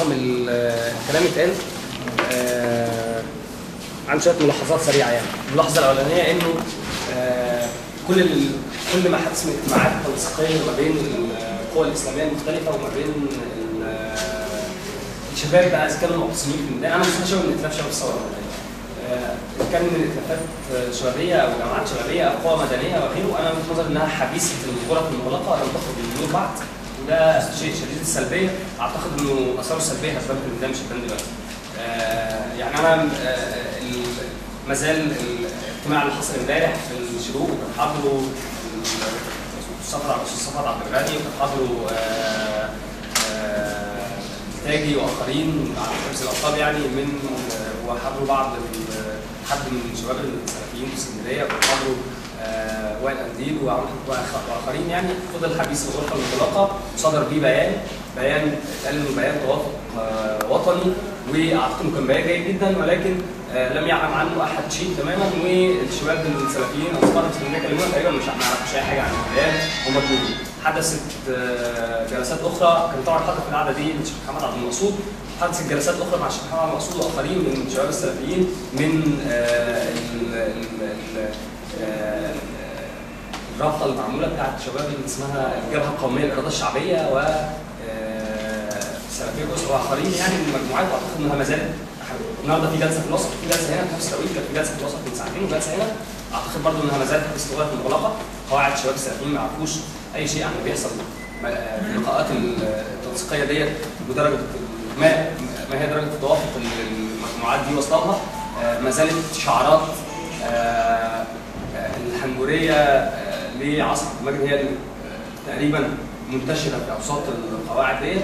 معظم ال- الكلام اتقال آه، عن شويه ملاحظات سريعه يعني الملاحظه الاولانيه انه آه، كل ال- كل ما حدث من اجتماعات تنسيقيه ما بين القوى الاسلاميه المختلفه وما بين ال- الشباب بقى اذا كانوا معتصمين في الميدان انا مش شايف ان ائتلاف شباب الثوره آه، إن كان من ائتلافات شبابيه او جماعات شبابيه او قوى مدنيه وغيره انا من نظري انها حبيسه الغرف المغلقه لم تخرج من النور بعد وده شيء شديد السلبيه اعتقد انه اثاره السلبيه هتبان في الميدان مش هتبان دلوقتي. آه، يعني انا آه، ال- ما زال الاجتماع اللي حصل امبارح في الشروق وكان حاضره الصفر عبد الصفر عبد الغني وكان حاضره آه، آه، تاجي واخرين على حفظ الالقاب يعني من آه، وحضروا بعض ال- حد من شباب السلفيين في اسكندريه وكان حضروا آه، وائل قنديل وعمرو- وآخ- واخرين يعني فضل حديث الغرفه المغلقه صدر بيه بيان بيان اتقال انه بيان توافق آه، وطني واعتقد انه كان بيان جيد جدا ولكن آه، لم يعلم عنه احد شيء تماما والشباب السلفيين او اصحاب الاسكندريه كلمونا تقريبا مش ما يعرفوش اي حاجه عن البيان هم مجنونين حدثت آه، جلسات اخرى كان طبعا حاضر في القعده دي الشيخ محمد عبد المقصود حدثت جلسات اخرى مع الشيخ محمد عبد المقصود واخرين من شباب السلفيين من آه، ال- ال- ال- آه، الرابطه المعموله بتاعت شباب اللي اسمها الجبهه القوميه للاراده الشعبيه و آه، سلفيه جزء واخرين يعني من المجموعات واعتقد انها ما زالت النهارده في جلسه في الوسط في جلسه هنا في نفس التوقيت كان في جلسه في الوسط من ساعتين وجلسه هنا اعتقد برضو انها ما زالت استغلال مغلقه قواعد الشباب السلفيين ما يعرفوش اي شيء عن اللي بيحصل في اللقاءات التنسيقيه ديت بدرجه ما ما هي درجه التوافق اللي المجموعات دي وصلها آه، ما زالت شعارات آه، آه، الحنجريه آه، لعصر عبد المجيد هي اللي، آه، تقريبا منتشره في اوساط القواعد ديت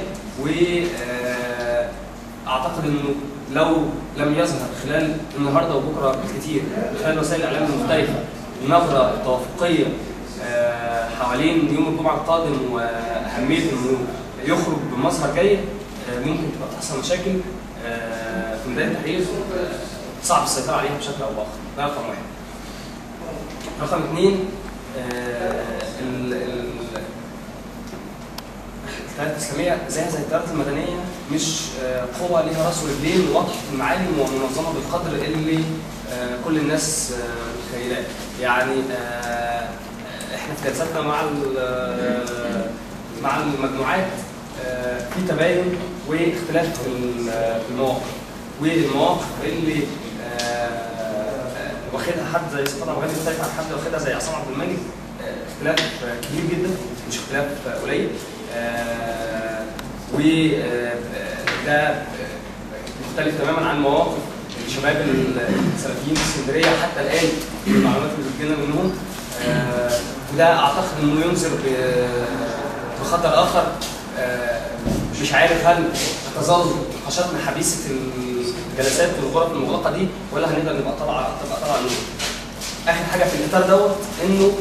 واعتقد انه لو لم يظهر خلال النهارده وبكره بالكثير خلال وسائل الاعلام المختلفه النظره التوافقيه آه، حوالين يوم الجمعه القادم واهميه انه يخرج بمظهر جيد آه، ممكن تبقى تحصل مشاكل آه، في ميدان التحرير آه، صعب السيطره عليها بشكل او باخر ده رقم واحد. رقم اثنين آه، ال- ال- التيارات الاسلاميه زيها زي التيارات المدنيه مش آه، قوه ليها راس ورجلين واضحه المعالم ومنظمه بالقدر اللي آه، كل الناس آه، متخيلاه يعني آه، احنا في جلساتنا مع ال- آه، مع المجموعات آه، في تباين واختلاف في ال- في المواقف والمواقف اللي آه، آه، واخدها حد زي صفات ابو غني مختلف عن حد واخدها زي عصام عبد المجيد آه، اختلاف آه، كبير جدا مش اختلاف آه، قليل وده مختلف تماما عن مواقف الشباب السلفيين في اسكندريه حتى الان المعلومات اللي بتجينا منهم آه، وده اعتقد انه ينذر ب- بخطر اخر آه، مش عارف هل هتظل نقاشاتنا حبيسه الجلسات والغرف المغلقه دي ولا هنقدر نبقى طبعا تبقى طبعا نور. اخر حاجه في الاطار دوت انه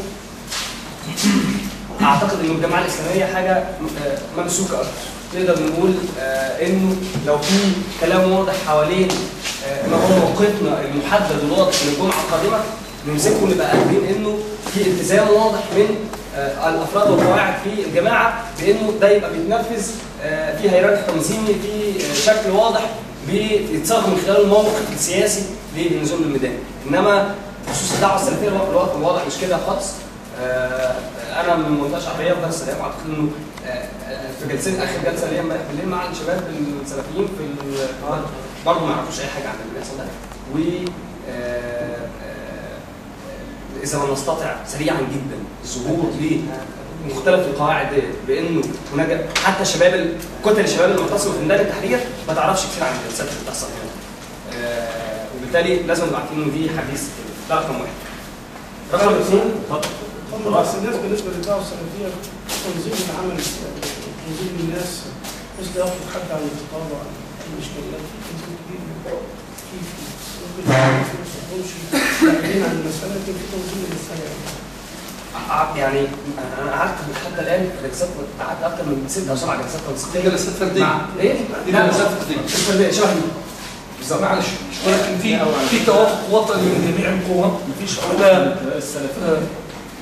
اعتقد ان الجماعه الاسلاميه حاجه آه، ممسوكه اكتر نقدر نقول آه، انه لو في كلام واضح حوالين آه، ما هو موقفنا المحدد والواضح للجمعه القادمه نمسكه ونبقى قادرين انه في التزام واضح من آه، الافراد والقواعد في الجماعه بانه ده يبقى بيتنفذ آه، في هيراركي تنظيمي في آه، شكل واضح بيتصاغ من خلال الموقف السياسي للنزول للميدان انما بخصوص الدعوه السلفيه الوقت الواضح مش كده خالص آه، انا من منطقه شعبيه في دار السلام واعتقد انه آه، آه، في جلسه اخر جلسه اللي هي امبارح بالليل مع الشباب السلفيين في القاهره برضه ما يعرفوش اي حاجه عن اللي بيحصل ده و آه، آه، اذا لم نستطع سريعا جدا الظهور لمختلف القواعد ديت بانه هناك حتى شباب كتل الشباب المعتصمه في ميدان التحرير ما تعرفش كتير عن الجلسات اللي بتحصل هنا آه، وبالتالي لازم نبقى عارفين ان دي حديث ده رقم واحد رقم اثنين اتفضل بس الناس بالنسبه للدعوه السلفيه تنظيم العمل تنظيم الناس بس لا ياخذ حد عن الخطابه عن المشكلات في تنظيم كبير في في ممكن ما تكونش بعيدين عن المساله لكن في تنظيم للمساله يعني. ع- يعني انا قعدت حتى الان في جلسات قعدت اكثر من ست او سبع جلسات تنسيقيه دي جلسات فرديه مع ايه؟ دي لا جلسات بالظبط. فرديه مش فرديه شبه دي بالظبط معلش ولكن في في توافق وطني من جميع القوى مفيش ولا السلفيه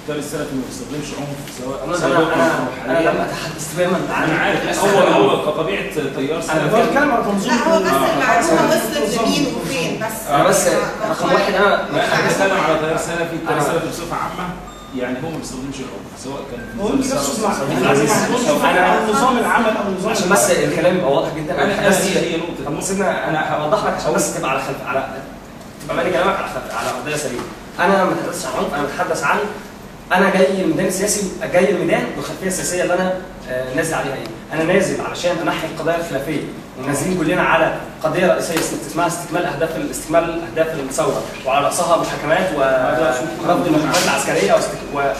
القتال السلفي ما بيستخدمش عنف سواء انا سواء انا انا, أو أنا حالياً. لم اتحدث تماما عن انا عارف هو هو كطبيعه تيار أنا هو سلفي بيتكلم على تنظيم لا هو بس آه. المعلومه وصلت لمين وفين بس انا بس ما- رقم واحد انا لا انا بتكلم على تيار سلفي التيار أنا- السلفي بصفه عامه يعني هو ما بيستخدمش العنف سواء كان في هو نظام نفسه الثورة مع أو يعني العزيز. عن نظام العمل او نظام عشان بس الكلام يبقى واضح جدا انا انا انا بس هي هي نقطه طب سيبنا انا هوضح لك عشان بس تبقى على خلف على تبقى مالي كلامك على خلف على ارضيه سليمه انا ما بتحدثش عن عنف انا بتحدث عن انا جاي الميدان السياسي جاي الميدان بالخلفيه السياسيه اللي انا آه، نازل عليها ايه انا نازل علشان انحي القضايا الخلافيه ونازلين كلنا على قضيه رئيسيه اسمها استكمال اهداف استكمال اهداف الثوره وعلى راسها محاكمات ورفض المحاكمات العسكريه واستك- و-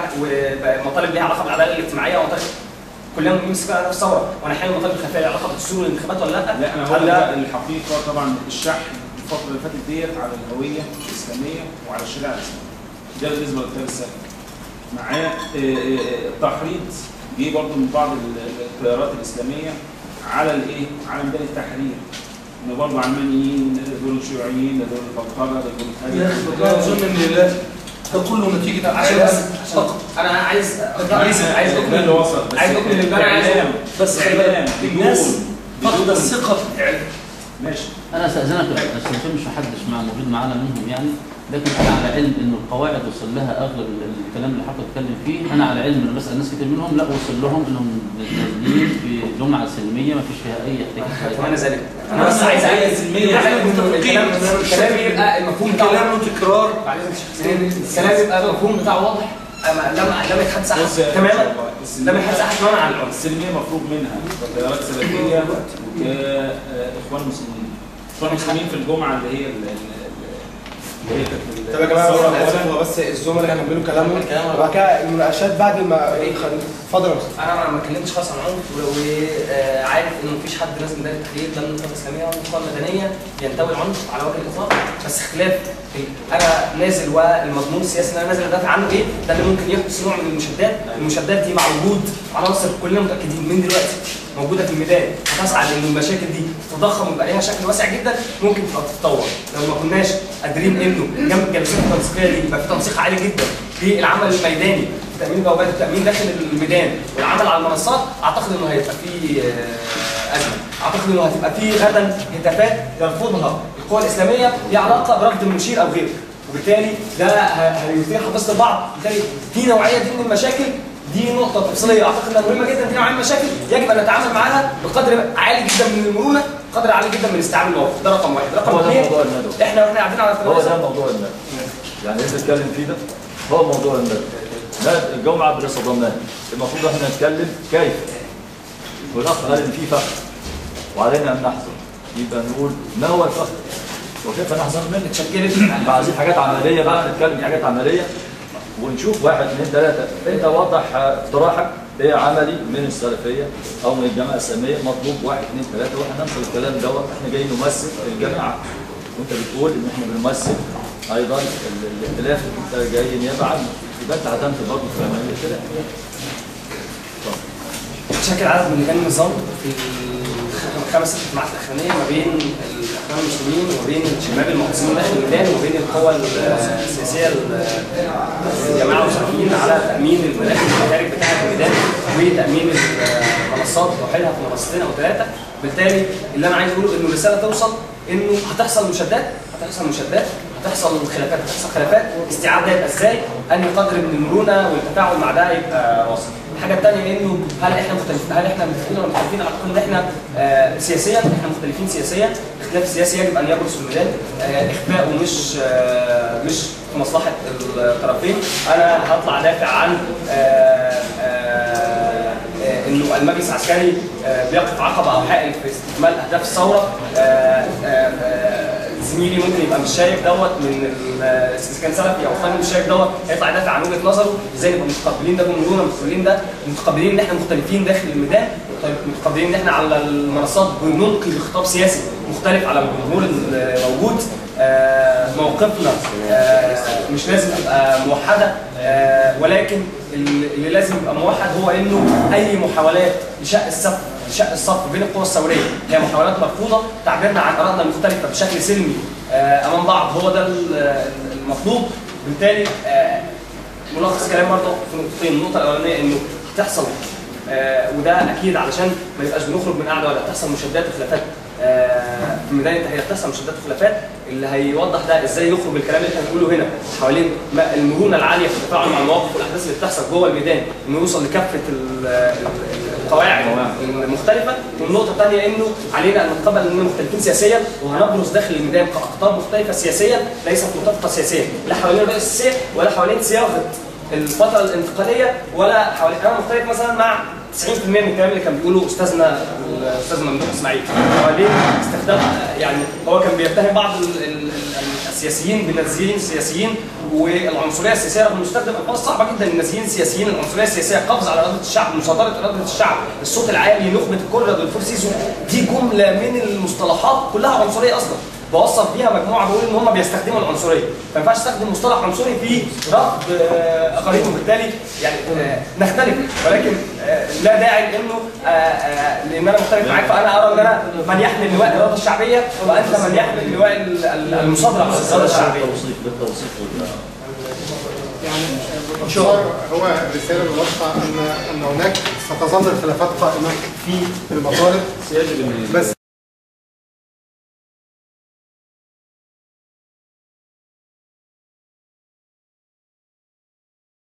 و- ومطالب ليها علاقه بالعداله الاجتماعيه ومطالب كلنا بنمسك على نفس الثوره ونحل المطالب الخلافيه لها علاقه بالدستور والانتخابات ولا لا؟ لا انا هل هقول ده- لك الحقيقه طبعا الشحن الفتره اللي فاتت ديت على الهويه الاسلاميه وعلى الشريعه الاسلاميه ده بالنسبه للتيار السلفي معاه آه، آه، التحريض جه برضه من بعض ال- التيارات الاسلاميه على الايه؟ على ميدان التحرير ان برضه علمانيين دول شيوعيين ده دول البلطجه ده دول الحاجة. اظن ان لا ده كله نتيجه عشان بس عشان انا عايز عايز عايز ده اللي اكمل وصل بس عايز اكمل اللي انا عايزه إعلام. بس خلي بالك إعلام. الناس بدون- فقد بدون- الثقه في الاعلام ماشي انا استاذنك بس عشان مش محدش مع موجود معانا منهم يعني لكن انا على علم ان القواعد وصل لها اغلب ال- الكلام اللي حضرتك بتتكلم فيه انا على علم ان بسال ناس كتير منهم لا وصل لهم انهم نازلين في جمعه سلميه ما فيش فيها اي احتكاك اتمنى ذلك انا بس عايز عايز سلمية. الكلام الكلام يبقى المفهوم بتاعه كلام وتكرار بعد إذنك شخصياً، الكلام يبقى المفهوم بتاعه واضح أما لم لم يتحدث احد بص يا تماما السلمية- لم يتحدث احد تماما عن العنف السلمية مفروض منها كتيارات سلفية وكإخوان المسلمين إخوان المسلمين في الجمعة اللي هي ال- ال- اللي هي كانت طب يا جماعه الثورة انا اسف أولاً. هو بس الزملاء كملوا كلامهم وبعد كده المناقشات بعد ما اتفضل يا استاذ انا ما اتكلمتش خالص عن عنف وعارف ان مفيش حد نازل ميدان التحرير لا من النقابه الاسلاميه ولا من النقابه المدنيه ينتوي العنف على وجه الاطلاق بس اختلاف ال- انا نازل والمضمون السياسي اللي انا نازل ادافع عنه ايه ده اللي ممكن يحدث نوع من المشادات المشادات دي مع وجود عناصر كلنا متاكدين من دلوقتي موجوده في الميدان هتسعى لان المشاكل دي تتضخم ويبقى ليها شكل واسع جدا ممكن تبقى تتطور لو ما كناش قادرين انه جنب الجلسات التنسيقيه دي يبقى في تنسيق عالي جدا في العمل الميداني في تامين البوابات والتامين داخل الميدان والعمل على المنصات اعتقد انه هيبقى في آه، ازمه اعتقد انه هتبقى في غدا هتافات يرفضها القوى الاسلاميه ليها علاقه برفض المشير او غيره وبالتالي ده ه- هيثير حماسه البعض بالتالي في نوعيه دي من المشاكل دي نقطة تفصيلية أعتقد إنها مهمة جدا في نوعية من المشاكل يجب أن نتعامل معاها بقدر عالي جدا من المرونة قدر عالي جدا من استيعاب الموقف ده رقم واحد رقم هو ده اثنين موضوع الندوة احنا واحنا قاعدين على هو الترابيزة ده موضوع الندوة يعني اللي بتتكلم فيه ده هو موضوع الندوة ده الجمعة بلا صدمات المفروض احنا نتكلم كيف والاخ قال ان في فخر وعلينا ان نحذر يبقى نقول ما هو الفخر وكيف نحذر منه اتشكلت بقى عايزين حاجات عمليه بقى نتكلم حاجات عمليه ونشوف واحد اثنين ثلاثه انت وضح اقتراحك ايه عملي من السلفيه او من الجماعه الاسلاميه مطلوب واحد اثنين ثلاثه واحنا ننشر الكلام دوت احنا جايين نمثل الجماعه وانت بتقول ان احنا بنمثل ايضا ال- الاختلاف انت جاي نيابه عنه يبقى انت هتنفي برضه في امان الاختلاف تشكل عدد من لجان النظام في الخمس ست اجتماعات الاخرانيه ما بين الاخوان المسلمين وما بين الشباب المعتصمين داخل الميدان وما بين القوى السياسيه الجماعه والمسلمين على تامين المراكز والمخارج بتاعه الميدان وتامين المنصات وحلها في منصتين او ثلاثه بالتالي اللي انا عايز اقوله انه الرساله توصل انه هتحصل مشادات هتحصل مشادات هتحصل خلافات هتحصل خلافات استيعاب ده يبقى ازاي انهي قدر من المرونه والتفاعل مع ده يبقى واصل الحاجه الثانيه انه هل احنا مختلفين هل احنا متفقين ولا مختلفين اعتقد ان احنا آه سياسيا احنا مختلفين سياسيا الاختلاف السياسي يجب ان يبرز في الميدان آه اخفاءه مش آه مش في مصلحه الطرفين انا هطلع دافع عن آه آه آه، انه المجلس العسكري آه، بيقف عقبه او حائل في استكمال اهداف الثوره آه، آه، آه، زميلي ممكن يبقى مش شايف دوت من ال- آه، اذا كان سلفي او فني مش شايف دوت هيطلع يدافع عن وجهه نظره ازاي نبقى متقبلين ده بمرونه متقبلين ده متقبلين ان احنا مختلفين داخل الميدان طيب متقبلين ان احنا على المنصات بنلقي بخطاب سياسي مختلف على الجمهور الموجود آه، موقفنا آه، مش لازم تبقى موحده آه، ولكن اللي اللي لازم يبقى موحد هو انه اي محاولات لشق الصف لشق الصف بين القوى الثوريه هي محاولات مرفوضه تعبيرنا عن ارائنا المختلفه بشكل سلمي آه، امام بعض هو ده ال- المطلوب بالتالي آه، ملخص كلام برضه في نقطتين النقطه الاولانيه انه تحصل آه وده اكيد علشان ما يبقاش بنخرج من قاعده ولا تحصل مشادات وخلافات آه في ميدان التحرير تحصل مشادات وخلافات اللي هيوضح ده ازاي يخرج بالكلام اللي احنا بنقوله هنا حوالين ما- المرونه العاليه في التفاعل مع المواقف والاحداث اللي بتحصل جوه الميدان انه يوصل لكافه ال- ال- القواعد المختلفه والنقطه الثانيه انه علينا ان نتقبل اننا مختلفين سياسيا وهنبرز داخل الميدان كاقطاب مختلفه سياسيا ليست متفقه سياسيا لا حوالين الرئيس السيسي ولا حوالين صياغه الفتره الانتقاليه ولا حوالين انا مختلف مثلا مع 90% من الكلام اللي كان بيقوله استاذنا الاستاذ ممدوح اسماعيل حوالين استخدام يعني هو كان بيتهم بعض ال- ال- ال- السياسيين بالنازيين السياسيين والعنصريه السياسيه رغم انه استخدم الفاظ صعبه جدا للنازيين السياسيين العنصريه السياسيه قفز على اراده الشعب مصادره اراده الشعب الصوت العالي نخبه الكره بالفور سيزون دي جمله من المصطلحات كلها عنصريه اصلا بوصف بيها مجموعه بقول ان هم بيستخدموا العنصريه ما ينفعش استخدم مصطلح عنصري في رفض آه، اخرين وبالتالي يعني آه، نختلف ولكن آه، لا داعي لانه آه، آه، لان انا مختلف معاك فانا ارى ان انا من يحمل لواء الاراده الشعبيه وانت من يحمل لواء ال- ال- المصادره على الاراده الشعبيه بالتوصيف بالتوصيف وال- باختصار هو الرسالة الواضحة أن أن هناك ستظل الخلافات قائمة في المطالب يجب ان بس